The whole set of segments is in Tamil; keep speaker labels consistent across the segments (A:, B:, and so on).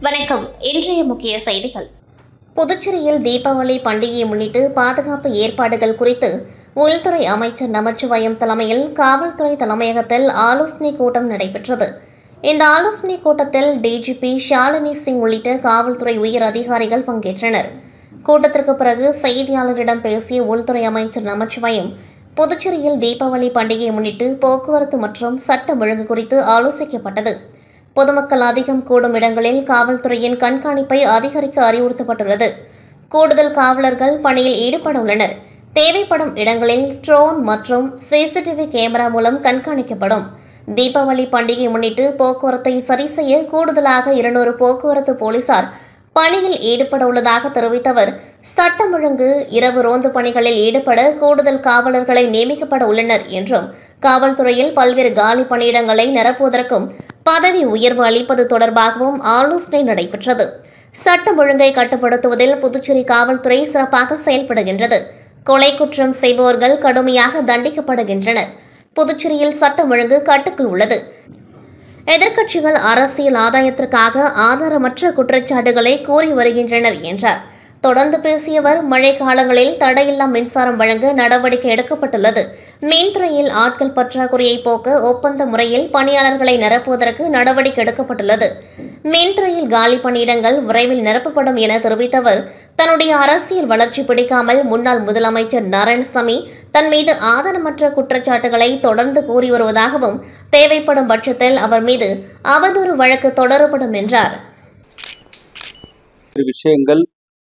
A: வணக்கம் இன்றைய முக்கிய செய்திகள் புதுச்சேரியில் தீபாவளி பண்டிகையை முன்னிட்டு பாதுகாப்பு ஏற்பாடுகள் குறித்து உள்துறை அமைச்சர் நமச்சிவாயம் தலைமையில் காவல்துறை தலைமையகத்தில் ஆலோசனை கூட்டம் நடைபெற்றது இந்த ஆலோசனை கூட்டத்தில் டிஜிபி ஷாலினி சிங் உள்ளிட்ட காவல்துறை உயர் அதிகாரிகள் பங்கேற்றனர் கூட்டத்திற்கு பிறகு செய்தியாளரிடம் பேசிய உள்துறை அமைச்சர் நமச்சிவாயம் புதுச்சேரியில் தீபாவளி பண்டிகையை முன்னிட்டு போக்குவரத்து மற்றும் சட்டம் ஒழுங்கு குறித்து ஆலோசிக்கப்பட்டது பொதுமக்கள் அதிகம் கூடும் இடங்களில் காவல்துறையின் கண்காணிப்பை அதிகரிக்க அறிவுறுத்தப்பட்டுள்ளது கூடுதல் காவலர்கள் பணியில் ஈடுபட உள்ளனர் தேவைப்படும் இடங்களில் ட்ரோன் மற்றும் சிசிடிவி கேமரா மூலம் கண்காணிக்கப்படும் தீபாவளி பண்டிகை முன்னிட்டு போக்குவரத்தை சரி செய்ய கூடுதலாக இருநூறு போக்குவரத்து போலீசார் பணியில் ஈடுபட உள்ளதாக தெரிவித்த அவர் சட்டம் ஒழுங்கு இரவு ரோந்து பணிகளில் ஈடுபட கூடுதல் காவலர்களை நியமிக்கப்பட உள்ளனர் என்றும் காவல்துறையில் பல்வேறு காலி பணியிடங்களை நிரப்புவதற்கும் பதவி உயர்வு அளிப்பது தொடர்பாகவும் ஆலோசனை நடைபெற்றது சட்டம் ஒழுங்கை கட்டுப்படுத்துவதில் புதுச்சேரி காவல்துறை சிறப்பாக செயல்படுகின்றது கொலை குற்றம் செய்பவர்கள் கடுமையாக தண்டிக்கப்படுகின்றனர் புதுச்சேரியில் சட்டம் ஒழுங்கு கட்டுக்குள் உள்ளது எதிர்க்கட்சிகள் அரசியல் ஆதாயத்திற்காக ஆதாரமற்ற குற்றச்சாட்டுகளை கூறி வருகின்றனர் என்றார் தொடர்ந்து பேசியவர் மழை காலங்களில் தடையில்லா மின்சாரம் வழங்க நடவடிக்கை எடுக்கப்பட்டுள்ளது மின்துறையில் ஆட்கள் பற்றாக்குறையை போக்க ஒப்பந்த முறையில் பணியாளர்களை நிரப்புவதற்கு நடவடிக்கை எடுக்கப்பட்டுள்ளது மின்துறையில் காலி பணியிடங்கள் விரைவில் நிரப்பப்படும் என தெரிவித்தவர் தன்னுடைய அரசியல் வளர்ச்சி பிடிக்காமல் முன்னாள் முதலமைச்சர் நாராயணசாமி தன் மீது ஆதாரமற்ற குற்றச்சாட்டுகளை தொடர்ந்து கூறி வருவதாகவும் தேவைப்படும் பட்சத்தில் அவர் மீது அவதூறு வழக்கு தொடரப்படும் என்றார்
B: பல்வேறு விஷயங்கள்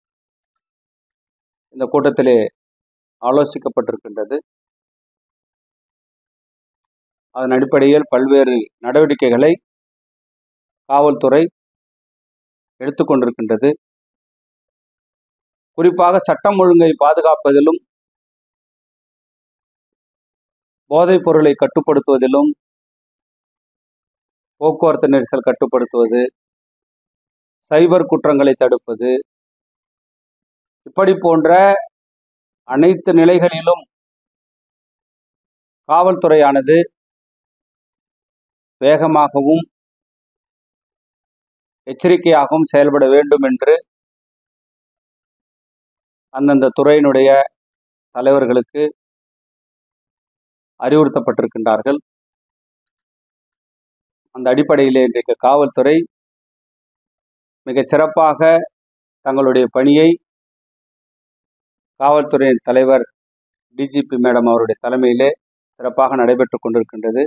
B: இந்த கூட்டத்திலே ஆலோசிக்கப்பட்டிருக்கின்றது அதன் அடிப்படையில் பல்வேறு நடவடிக்கைகளை காவல்துறை எடுத்துக்கொண்டிருக்கின்றது குறிப்பாக சட்டம் ஒழுங்கை பாதுகாப்பதிலும் போதைப் பொருளை கட்டுப்படுத்துவதிலும் போக்குவரத்து நெரிசல் கட்டுப்படுத்துவது சைபர் குற்றங்களை தடுப்பது இப்படி போன்ற அனைத்து நிலைகளிலும் காவல்துறையானது வேகமாகவும் எச்சரிக்கையாகவும் செயல்பட வேண்டும் என்று அந்தந்த துறையினுடைய தலைவர்களுக்கு அறிவுறுத்தப்பட்டிருக்கின்றார்கள் அந்த அடிப்படையிலே இன்றைக்கு காவல்துறை மிகச் சிறப்பாக தங்களுடைய பணியை காவல்துறையின் தலைவர் டிஜிபி மேடம் அவருடைய தலைமையிலே சிறப்பாக நடைபெற்று கொண்டிருக்கின்றது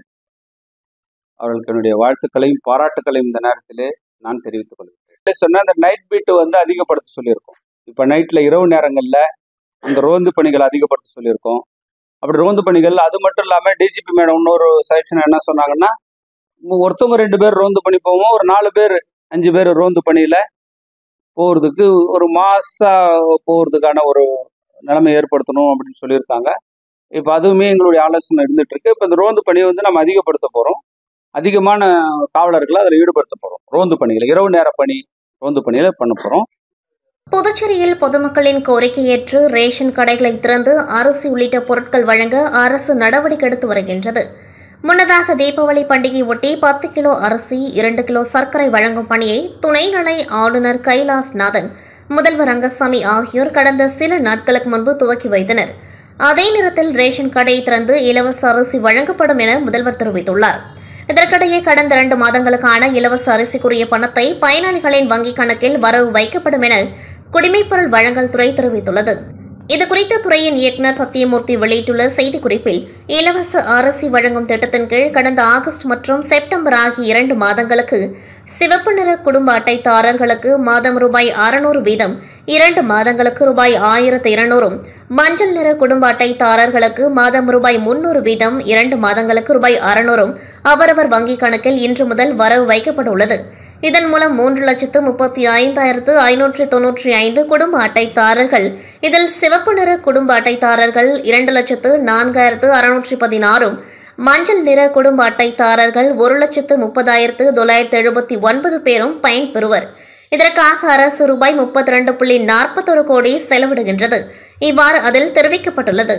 B: அவர்களுக்கு என்னுடைய வாழ்த்துக்களையும் பாராட்டுக்களையும் இந்த நேரத்திலே நான் தெரிவித்துக் கொள்கிறேன் சொன்ன அந்த நைட் பீட்டு வந்து அதிகப்படுத்த சொல்லியிருக்கோம் இப்போ நைட்டில் இரவு நேரங்களில் அந்த ரோந்து பணிகள் அதிகப்படுத்த சொல்லியிருக்கோம் அப்படி ரோந்து பணிகள் அது மட்டும் இல்லாமல் டிஜிபி மேடம் இன்னொரு சஜஷன் என்ன சொன்னாங்கன்னா ஒருத்தவங்க ரெண்டு பேர் ரோந்து பண்ணி போவோம் ஒரு நாலு பேர் அஞ்சு பேர் ரோந்து பணியில் போகிறதுக்கு ஒரு மாசா போகிறதுக்கான ஒரு நிலைமை ஏற்படுத்தணும் அப்படின்னு சொல்லியிருக்காங்க இப்போ அதுவுமே எங்களுடைய ஆலோசனை இருந்துட்டு இருக்கு இப்போ இந்த ரோந்து பணியை வந்து நம்ம அதிகப்படுத்த போகிறோம் அதிகமான காவலர்களை அதில் ஈடுபடுத்த போகிறோம் ரோந்து பணியில் இரவு நேர பணி ரோந்து பணியில் பண்ண போகிறோம்
A: புதுச்சேரியில் பொதுமக்களின் கோரிக்கை ஏற்று ரேஷன் கடைகளை திறந்து அரிசி உள்ளிட்ட பொருட்கள் வழங்க அரசு நடவடிக்கை எடுத்து வருகின்றது முன்னதாக தீபாவளி பண்டிகை ஒட்டி பத்து கிலோ அரிசி இரண்டு கிலோ சர்க்கரை வழங்கும் பணியை துணைநிலை ஆளுநர் கைலாஸ் நாதன் முதல்வர் ரங்கசாமி ஆகியோர் கடந்த சில நாட்களுக்கு முன்பு துவக்கி வைத்தனர் அதே நேரத்தில் ரேஷன் கடை திறந்து இலவச அரிசி வழங்கப்படும் என முதல்வர் தெரிவித்துள்ளார் இதற்கிடையே கடந்த இரண்டு மாதங்களுக்கான இலவச அரிசிக்குரிய பணத்தை பயனாளிகளின் வங்கிக் கணக்கில் வரவு வைக்கப்படும் என குடிமைப்பொருள் வழங்கல் துறை தெரிவித்துள்ளது இதுகுறித்து துறையின் இயக்குநர் சத்தியமூர்த்தி வெளியிட்டுள்ள செய்திக்குறிப்பில் இலவச அரிசி வழங்கும் திட்டத்தின் கீழ் கடந்த ஆகஸ்ட் மற்றும் செப்டம்பர் ஆகிய இரண்டு மாதங்களுக்கு சிவப்பு நிற குடும்ப அட்டைதாரர்களுக்கு மாதம் ரூபாய் அறுநூறு வீதம் இரண்டு மாதங்களுக்கு ரூபாய் ஆயிரத்து இருநூறும் மஞ்சள் நிற குடும்ப அட்டைதாரர்களுக்கு மாதம் ரூபாய் முன்னூறு வீதம் இரண்டு மாதங்களுக்கு ரூபாய் அறுநூறும் அவரவர் வங்கிக் கணக்கில் இன்று முதல் வரவு வைக்கப்பட உள்ளது இதன் மூலம் மூன்று லட்சத்து முப்பத்தி ஐந்தாயிரத்து ஐநூற்று தொன்னூற்றி ஐந்து குடும்ப அட்டைதாரர்கள் இதில் சிவப்பு நிற குடும்ப அட்டைதாரர்கள் இரண்டு லட்சத்து நான்காயிரத்து அறுநூற்றி பதினாறும் மஞ்சள் நிற குடும்ப அட்டைதாரர்கள் ஒரு லட்சத்து முப்பதாயிரத்து தொள்ளாயிரத்து எழுபத்தி ஒன்பது பேரும் பயன்பெறுவர் இதற்காக அரசு ரூபாய் முப்பத்தி ரெண்டு புள்ளி நாற்பத்தொரு கோடி செலவிடுகின்றது இவ்வாறு அதில் தெரிவிக்கப்பட்டுள்ளது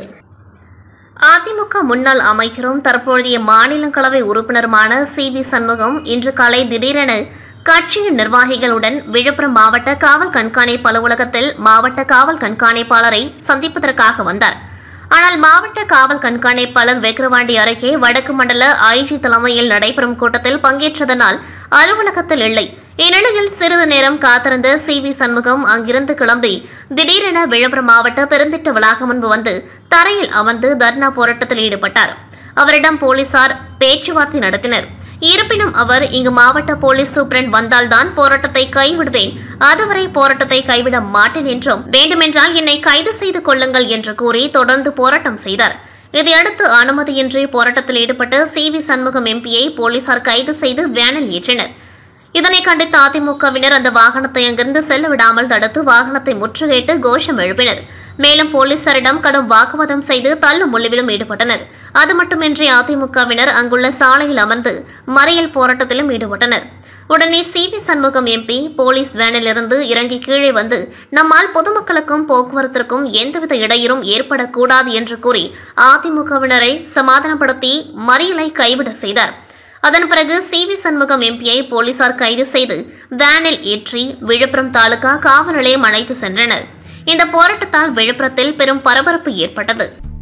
A: அதிமுக முன்னாள் அமைச்சரும் தற்போதைய மாநிலங்களவை உறுப்பினருமான சி வி சண்முகம் இன்று காலை திடீரென கட்சியின் நிர்வாகிகளுடன் விழுப்புரம் மாவட்ட காவல் கண்காணிப்பு அலுவலகத்தில் மாவட்ட காவல் கண்காணிப்பாளரை சந்திப்பதற்காக வந்தார் ஆனால் மாவட்ட காவல் கண்காணிப்பாளர் விக்கிரவாண்டி அருகே வடக்கு மண்டல ஐஜி தலைமையில் நடைபெறும் கூட்டத்தில் பங்கேற்றதனால் அலுவலகத்தில் இல்லை இந்நிலையில் சிறிது நேரம் காத்திருந்த சி வி சண்முகம் அங்கிருந்து கிளம்பி திடீரென விழுப்புரம் மாவட்ட பெருந்திட்ட வளாகம் முன்பு வந்து தரையில் அமர்ந்து தர்ணா போராட்டத்தில் ஈடுபட்டார் அவரிடம் போலீசார் பேச்சுவார்த்தை நடத்தினர் இருப்பினும் அவர் இங்கு மாவட்ட போலீஸ் சூப்பரண்ட் வந்தால்தான் போராட்டத்தை கைவிடுவேன் அதுவரை போராட்டத்தை கைவிட மாட்டேன் என்றும் வேண்டுமென்றால் என்னை கைது செய்து கொள்ளுங்கள் என்று கூறி தொடர்ந்து போராட்டம் செய்தார் இதையடுத்து அனுமதியின்றி போராட்டத்தில் ஈடுபட்ட சி வி சண்முகம் எம்பியை போலீசார் கைது செய்து வேனில் ஏற்றினர் இதனை கண்டித்த அதிமுகவினர் அந்த வாகனத்தை அங்கிருந்து செல்ல விடாமல் தடுத்து வாகனத்தை முற்றுகையிட்டு கோஷம் எழுப்பினர் மேலும் போலீசாரிடம் கடும் வாக்குவாதம் செய்து தள்ளு முள்ளிவிலும் ஈடுபட்டனர் அது மட்டுமின்றி அதிமுகவினர் அங்குள்ள சாலையில் அமர்ந்து மறியல் போராட்டத்திலும் ஈடுபட்டனர் உடனே C V Shanmugam MP police வேனிலிருந்து இறங்கி கீழே வந்து நம்மால் பொதுமக்களுக்கும் போக்குவரத்திற்கும் எந்தவித இடையூறும் ஏற்படக்கூடாது என்று கூறி அதிமுகவினரை சமாதானப்படுத்தி மறியலை கைவிட செய்தார் அதன் பிறகு சி வி சண்முகம் எம்பியை போலீசார் கைது செய்து வேனில் ஏற்றி விழுப்புரம் தாலுகா காவல் நிலையம் அழைத்து சென்றனர் இந்த போராட்டத்தால் விழுப்புரத்தில் பெரும் பரபரப்பு ஏற்பட்டது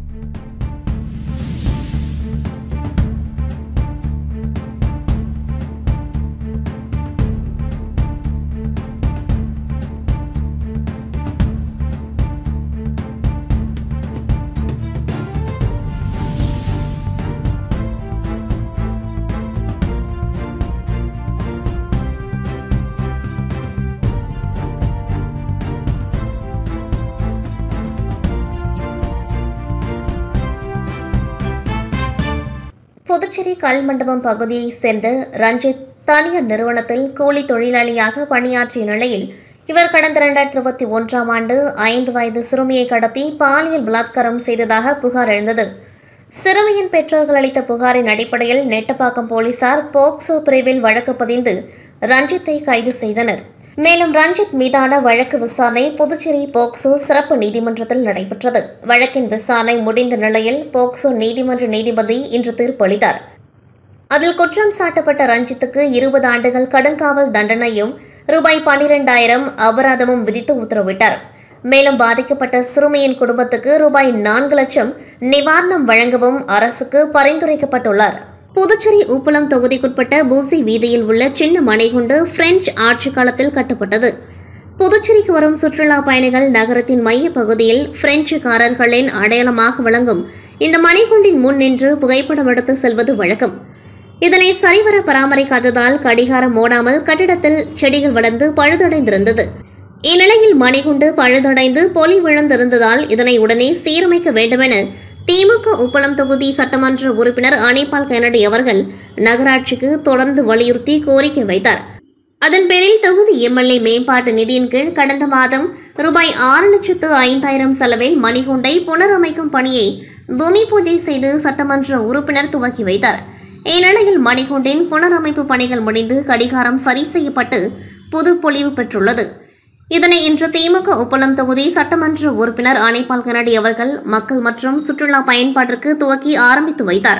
A: புதுச்சேரி கல்மண்டபம் பகுதியைச் சேர்ந்த ரஞ்சித் தனியார் நிறுவனத்தில் கூலி தொழிலாளியாக பணியாற்றிய நிலையில் இவர் கடந்த இரண்டாயிரத்தி இருபத்தி ஒன்றாம் ஆண்டு ஐந்து வயது சிறுமியை கடத்தி பாலியல் பலாத்காரம் செய்ததாக புகார் எழுந்தது சிறுமியின் பெற்றோர்கள் அளித்த புகாரின் அடிப்படையில் நெட்டப்பாக்கம் போலீசார் போக்சோ பிரிவில் வழக்கு பதிந்து ரஞ்சித்தை கைது செய்தனர் மேலும் ரஞ்சித் மீதான வழக்கு விசாரணை புதுச்சேரி போக்சோ சிறப்பு நீதிமன்றத்தில் நடைபெற்றது வழக்கின் விசாரணை முடிந்த நிலையில் போக்சோ நீதிமன்ற நீதிபதி இன்று தீர்ப்பளித்தார் அதில் குற்றம் சாட்டப்பட்ட ரஞ்சித்துக்கு இருபது ஆண்டுகள் கடுங்காவல் தண்டனையும் ரூபாய் பனிரெண்டாயிரம் அபராதமும் விதித்து உத்தரவிட்டார் மேலும் பாதிக்கப்பட்ட சிறுமியின் குடும்பத்துக்கு ரூபாய் நான்கு லட்சம் நிவாரணம் வழங்கவும் அரசுக்கு பரிந்துரைக்கப்பட்டுள்ளார் புதுச்சேரி உப்பளம் தொகுதிக்குட்பட்ட பூசி வீதியில் உள்ள சின்ன மணிகுண்டு பிரெஞ்சு ஆட்சி காலத்தில் கட்டப்பட்டது புதுச்சேரிக்கு வரும் சுற்றுலா பயணிகள் நகரத்தின் மைய பகுதியில் பிரெஞ்சுக்காரர்களின் அடையாளமாக விளங்கும் இந்த மணிகுண்டின் முன் நின்று புகைப்படம் எடுத்து செல்வது வழக்கம் இதனை சரிவர பராமரிக்காததால் கடிகாரம் ஓடாமல் கட்டிடத்தில் செடிகள் வளர்ந்து பழுதடைந்திருந்தது இந்நிலையில் மணிகுண்டு பழுதடைந்து பொலி விழுந்திருந்ததால் இதனை உடனே சீரமைக்க வேண்டுமென திமுக உப்பளம் தொகுதி சட்டமன்ற உறுப்பினர் அனிபால் கெனடி அவர்கள் நகராட்சிக்கு தொடர்ந்து வலியுறுத்தி கோரிக்கை வைத்தார் அதன் பேரில் தொகுதி எம்எல்ஏ மேம்பாட்டு நிதியின் கீழ் கடந்த மாதம் ரூபாய் ஆறு லட்சத்து ஐந்தாயிரம் செலவில் மணிகுண்டை புனரமைக்கும் பணியை பூமி பூஜை செய்து சட்டமன்ற உறுப்பினர் துவக்கி வைத்தார் இந்நிலையில் மணிகுண்டின் புனரமைப்பு பணிகள் முடிந்து கடிகாரம் சரி செய்யப்பட்டு புது பொலிவு பெற்றுள்ளது இதனை இன்று திமுக உப்பளம் தொகுதி சட்டமன்ற உறுப்பினர் ஆனைப்பால் கனடி அவர்கள் மக்கள் மற்றும் சுற்றுலா பயன்பாட்டிற்கு துவக்கி ஆரம்பித்து வைத்தார்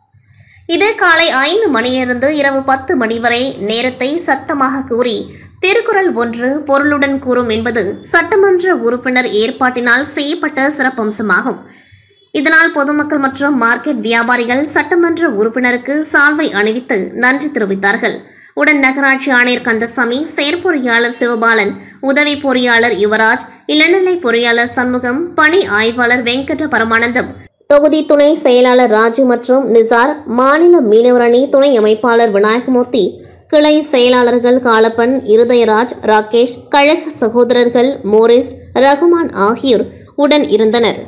A: இது காலை ஐந்து மணியிலிருந்து இரவு பத்து மணி வரை நேரத்தை சத்தமாக கூறி திருக்குறள் ஒன்று பொருளுடன் கூறும் என்பது சட்டமன்ற உறுப்பினர் ஏற்பாட்டினால் செய்யப்பட்ட சிறப்பம்சமாகும் இதனால் பொதுமக்கள் மற்றும் மார்க்கெட் வியாபாரிகள் சட்டமன்ற உறுப்பினருக்கு சால்வை அணிவித்து நன்றி தெரிவித்தார்கள் உடன் நகராட்சி ஆணையர் கந்தசாமி செயற்பொறியாளர் சிவபாலன் உதவி பொறியாளர் யுவராஜ் இளநிலை பொறியாளர் சண்முகம் பணி ஆய்வாளர் வெங்கட பரமானந்தம் தொகுதி துணை செயலாளர் ராஜு மற்றும் நிசார் மாநில மீனவர் அணி துணை அமைப்பாளர் விநாயகமூர்த்தி கிளை செயலாளர்கள் காலப்பன் இருதயராஜ் ராகேஷ் கழக சகோதரர்கள் மோரிஸ் ரகுமான் ஆகியோர் உடன் இருந்தனர்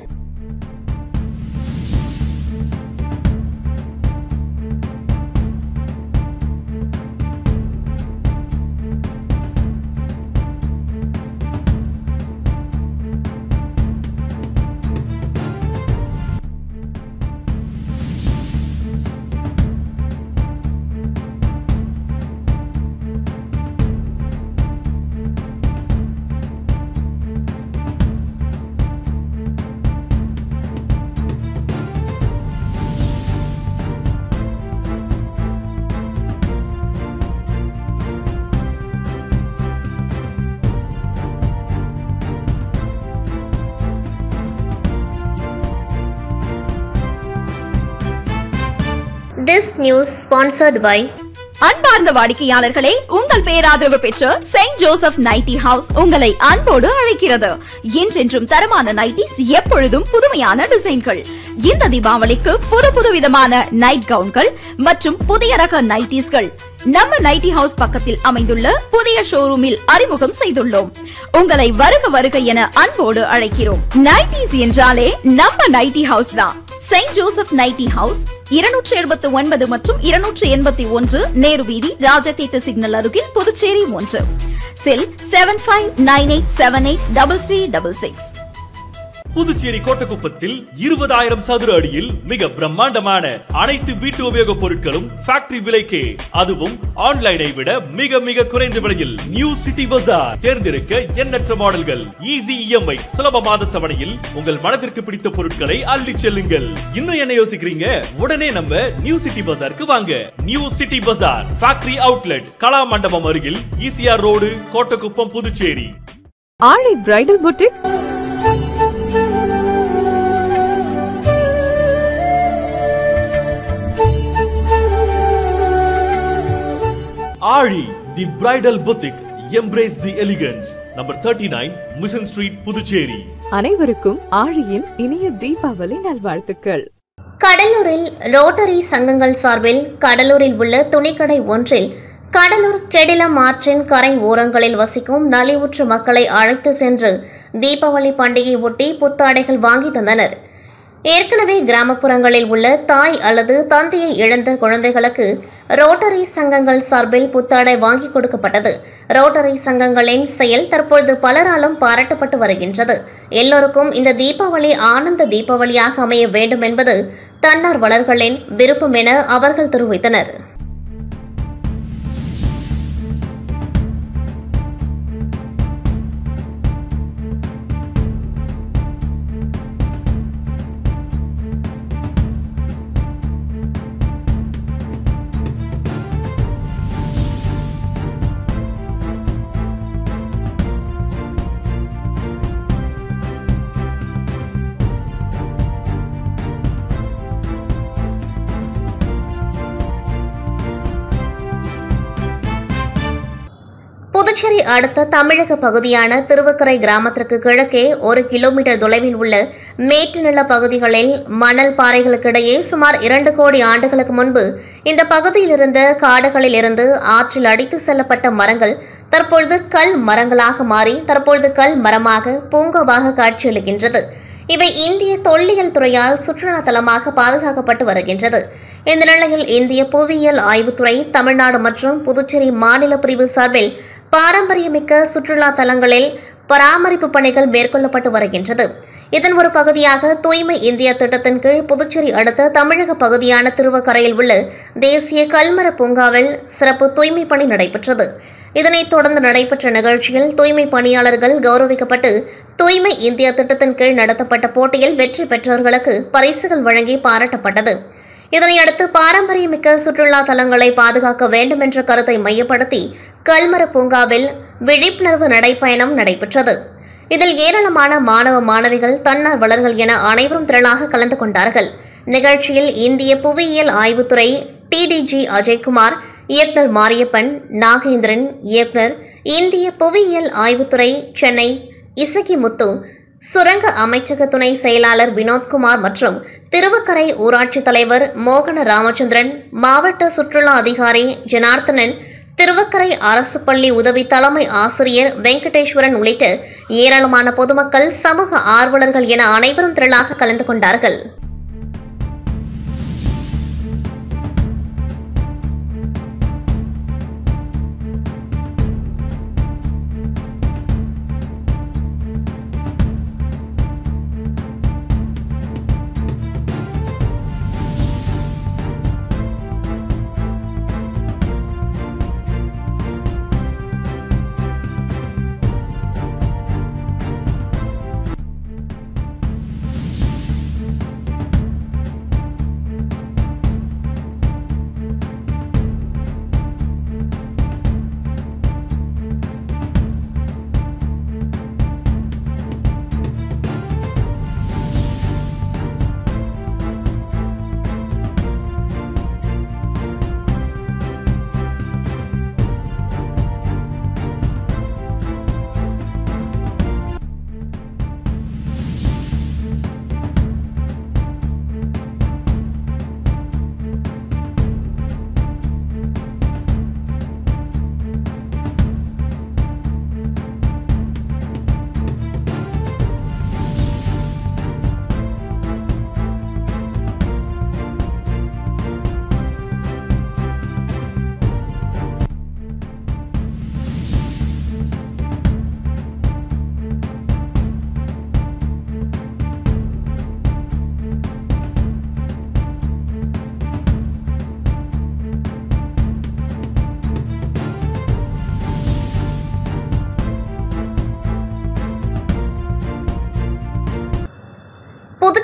A: This news sponsored by
C: அன்பார்ந்த வாடிக்கையாளர்களே உங்கள் பேராதரவு பெற்ற செயின்ட் ஜோசப் நைட்டி ஹவுஸ் உங்களை அன்போடு அழைக்கிறது என்றென்றும் தரமான நைட்டிஸ் எப்பொழுதும் புதுமையான டிசைன்கள் இந்த தீபாவளிக்கு புது புது விதமான நைட் கவுன்கள் மற்றும் புதிய ரக நைட்டிஸ்கள் நம்ம நைட்டி ஹவுஸ் பக்கத்தில் அமைந்துள்ள புதிய ஷோரூமில் அறிமுகம் செய்துள்ளோம் உங்களை வருக வருக என அன்போடு அழைக்கிறோம் நைட்டிஸ் என்றாலே நம்ம நைட்டி ஹவுஸ் தான் செயின்ட் ஜோசப் நைட்டி ஹவுஸ் இருநூற்றி எழுபத்தி ஒன்பது மற்றும் இருநூற்றி எண்பத்தி ஒன்று நேரு வீதி ராஜதீட்டு சிக்னல் அருகில் புதுச்சேரி ஒன்று cell seven five nine eight seven eight double three double six
D: Puducherry கோட்டக்குப்பத்தில் இருபதாயிரம் சதுர அடியில் மிக பிரம்மாண்டமான அனைத்து வீட்டு உபயோகப் பொருட்களும் ஃபேக்டரி விலைக்கே அதுவும் ஆன்லைனை விட மிக மிக குறைந்த விலையில் நியூ சிட்டி பஜார் தேர்ந்தெடுக்க எண்ணற்ற மாடல்கள் ஈஸி இஎம்ஐ சுலப மாத தவணையில் உங்கள் மனதிற்கு பிடித்த பொருட்களை அள்ளி செல்லுங்கள் இன்னும் என்ன யோசிக்கிறீங்க உடனே நம்ம நியூ சிட்டி பஜாருக்கு வாங்க new city bazaar factory outlet Kala Mandapam அருகில் ஈசிஆர் ரோடு கோட்டக்குப்பம் புதுச்சேரி
E: ஆழி bridal boutique
D: Aazhi the bridal boutique embrace the elegance number thirty nine mission street Puducherry
E: அனைவருக்கும் ஆழியின் இனிய தீபாவளி நல்வாழ்த்துக்கள்
A: கடலூரில் ரோட்டரி சங்கங்கள் சார்பில் கடலூரில் உள்ள துணிக்கடை ஒன்றில் கடலூர் கெடிலம் ஆற்றின் கரை ஓரங்களில் வசிக்கும் நலிவுற்ற மக்களை அழைத்து சென்று தீபாவளி பண்டிகை ஒட்டி புத்தாடைகள் வாங்கி தந்தனர் ஏற்கனவே கிராமப்புறங்களில் உள்ள தாய் அல்லது தந்தையை இழந்த குழந்தைகளுக்கு ரோட்டரி சங்கங்கள் சார்பில் புத்தாடை வாங்கி கொடுக்கப்பட்டது ரோட்டரி சங்கங்களின் செயல் தற்பொழுது பலராலும் பாராட்டப்பட்டு வருகின்றது எல்லோருக்கும் இந்த தீபாவளி ஆனந்த தீபாவளியாக அமைய வேண்டும் என்பது தன்னார்வலர்களின் விருப்பம் என அவர்கள் தெரிவித்தனர் புதுச்சேரி அடுத்த தமிழக பகுதியான திருவக்கரை கிராமத்திற்கு கிழக்கே ஒரு கிலோமீட்டர் தொலைவில் உள்ள மேட்டு நில பகுதிகளில் மணல் பாறைகளுக்கிடையே சுமார் இரண்டு கோடி ஆண்டுகளுக்கு முன்பு இந்த பகுதியில் இருந்த காடுகளில் இருந்து ஆற்றில் அடித்து செல்லப்பட்ட மரங்கள் தற்பொழுது கல் மரங்களாக மாறி தற்பொழுது கல் மரமாக பூங்காவாக காட்சியளிக்கின்றது இவை இந்திய தொல்லியல் துறையால் சுற்றுலா தலமாக பாதுகாக்கப்பட்டு வருகின்றது இந்த நிலையில் இந்திய புவியியல் ஆய்வுத்துறை தமிழ்நாடு மற்றும் புதுச்சேரி மாநில பிரிவு சார்பில் பாரம்பரியமிக்க சுற்றுலா தலங்களில் பராமரிப்பு பணிகள் மேற்கொள்ளப்பட்டு வருகின்றது இதன் ஒரு பகுதியாக தூய்மை இந்தியா திட்டத்தின் கீழ் புதுச்சேரி அடுத்த தமிழக பகுதியான திருவக்கரையில் உள்ள தேசிய கல்மர பூங்காவில் சிறப்பு தூய்மை பணி நடைபெற்றது இதனைத் தொடர்ந்து நடைபெற்ற நிகழ்ச்சியில் தூய்மை பணியாளர்கள் கௌரவிக்கப்பட்டு தூய்மை இந்தியா திட்டத்தின் கீழ் நடத்தப்பட்ட போட்டியில் வெற்றி பெற்றவர்களுக்கு பரிசுகள் வழங்கி பாராட்டப்பட்டது இதனையடுத்து பாரம்பரியமிக்க சுற்றுலா தலங்களை பாதுகாக்க வேண்டும் என்ற கருத்தை மையப்படுத்தி கல்மர பூங்காவில் விழிப்புணர்வு நடைப்பயணம் நடைபெற்றது இதில் ஏராளமான மாணவ மாணவிகள் தன்னார்வலர்கள் என அனைவரும் திரளாக கலந்து கொண்டார்கள் நிகழ்ச்சியில் இந்திய புவியியல் ஆய்வுத்துறை டிடிஜி அஜய்குமார் இயக்குனர் மாரியப்பன் நாகேந்திரன் இயக்குனர் இந்திய புவியியல் ஆய்வுத்துறை சென்னை இசக்கி முத்து சுரங்க அமைச்சக துணை செயலாளர் வினோத்குமார் மற்றும் திருவக்கரை ஊராட்சி தலைவர் மோகன ராமச்சந்திரன் மாவட்ட சுற்றுலா அதிகாரி ஜனார்த்தனன் திருவக்கரை அரசு பள்ளி உதவி தலைமை ஆசிரியர் வெங்கடேஸ்வரன் உள்ளிட்ட ஏராளமான பொதுமக்கள் சமூக ஆர்வலர்கள் என அனைவரும் திரளாக கலந்து கொண்டார்கள்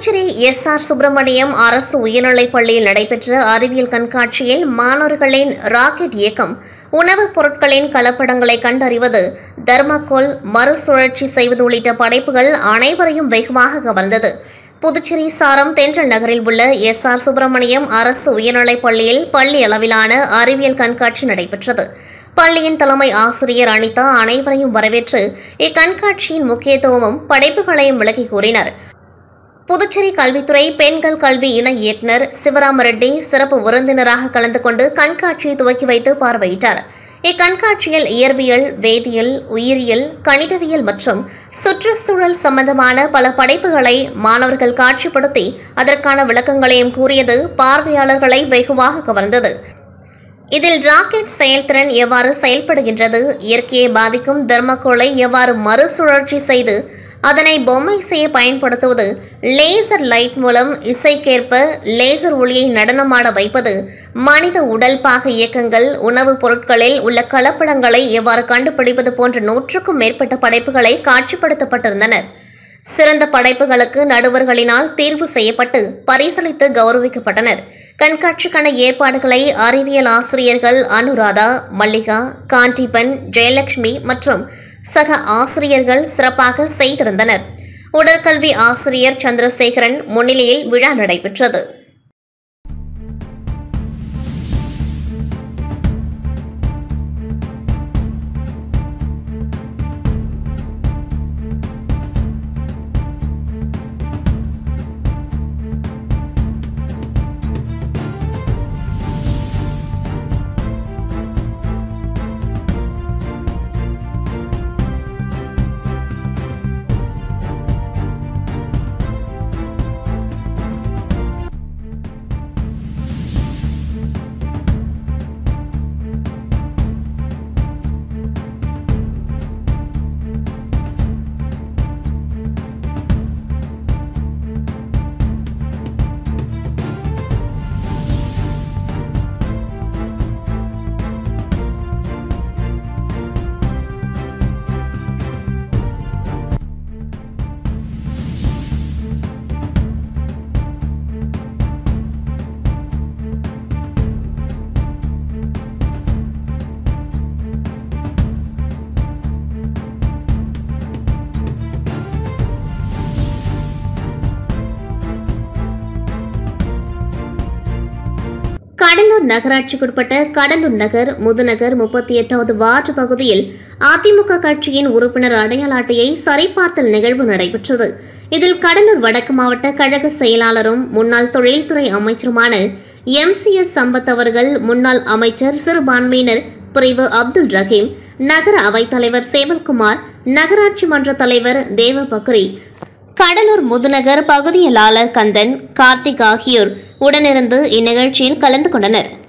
A: புதுச்சேரி எஸ் ஆர் சுப்பிரமணியம் அரசு உயர்நிலைப் பள்ளியில் நடைபெற்ற அறிவியல் கண்காட்சியில் மாணவர்களின் ராக்கெட் இயக்கம் உணவுப் பொருட்களின் கலப்படங்களை கண்டறிவது தர்மக்கோல் மறுசுழற்சி செய்வது உள்ளிட்ட படைப்புகள் அனைவரையும் வெகுவாக கவர்ந்தது புதுச்சேரி சாரம் தென்றல் நகரில் உள்ள எஸ் ஆர் சுப்பிரமணியம் அரசு உயர்நிலைப் பள்ளியில் பள்ளி அளவிலான அறிவியல் கண்காட்சி நடைபெற்றது பள்ளியின் தலைமை ஆசிரியர் அனிதா அனைவரையும் வரவேற்று இக்கண்காட்சியின் முக்கியத்துவமும் படைப்புகளையும் விளக்கி கூறினார் புதுச்சேரி கல்வித்துறை பெண்கள் கல்வி இணை இயக்குனர் சிவராம ரெட்டி சிறப்பு விருந்தினராக கலந்து கொண்டு கண்காட்சியை துவக்கி வைத்து பார்வையிட்டார் இக்கண்காட்சியில் இயற்பியல் வேதியியல் உயிரியல் கணிதவியல் மற்றும் சுற்றுச்சூழல் சம்பந்தமான பல படைப்புகளை மாணவர்கள் காட்சிப்படுத்தி அதற்கான விளக்கங்களையும் கூறியது பார்வையாளர்களை வெகுவாக கவர்ந்தது இதில் ராக்கெட் செயல்திறன் எவ்வாறு செயல்படுகின்றது இயற்கையை பாதிக்கும் தெர்மக்கோலை எவ்வாறு மறுசுழற்சி செய்து அதனை பொம்மை செய்ய பயன்படுத்துவது லேசர் லைட் மூலம் இசைக்கேற்ப லேசர் ஒளியை நடனமாட வைப்பது மனித உடல் பாக இயக்கங்கள் உணவுப் பொருட்களில் உள்ள கலப்படங்களை எவ்வாறு கண்டுபிடிப்பது போன்ற நூற்றுக்கும் மேற்பட்ட படைப்புகளை காட்சிப்படுத்தப்பட்டிருந்தனர் சிறந்த படைப்புகளுக்கு நடுவர்களினால் தேர்வு செய்யப்பட்டு பரிசளித்து கௌரவிக்கப்பட்டனர் கண்காட்சிக்கான ஏற்பாடுகளை அறிவியல் ஆசிரியர்கள் அனுராதா மல்லிகா காண்டிபன் ஜெயலட்சுமி மற்றும் சக ஆசிரியர்கள் சிறப்பாக செய்திருந்தனர் உடற்கல்வி ஆசிரியர் சந்திரசேகரன் முன்னிலையில் விழா நடைபெற்றது கடலூர் நகராட்சிக்குட்பட்ட கடலூர் நகர் முதுநகர் முப்பத்தி எட்டாவது வார்டு பகுதியில் அதிமுக கட்சியின் உறுப்பினர் அடையாள அட்டையை சரிபார்த்தல் நிகழ்வு நடைபெற்றது இதில் கடலூர் வடக்கு மாவட்ட கழக செயலாளரும் முன்னாள் தொழில்துறை அமைச்சருமான எம் சி எஸ் சம்பத் அவர்கள் முன்னாள் அமைச்சர் சிறுபான்மையினர் பிரிவு அப்துல் ரஹீம் நகர அவைத்தலைவர் சேவல்குமார் நகராட்சி மன்ற தலைவர் தேவ பக்ரி கடலூர் முதுநகர் பகுதியலாளர் கந்தன் கார்த்திக் ஆகியோர் உடனிருந்து இந்நிகழ்ச்சியில் கலந்து கொண்டனர்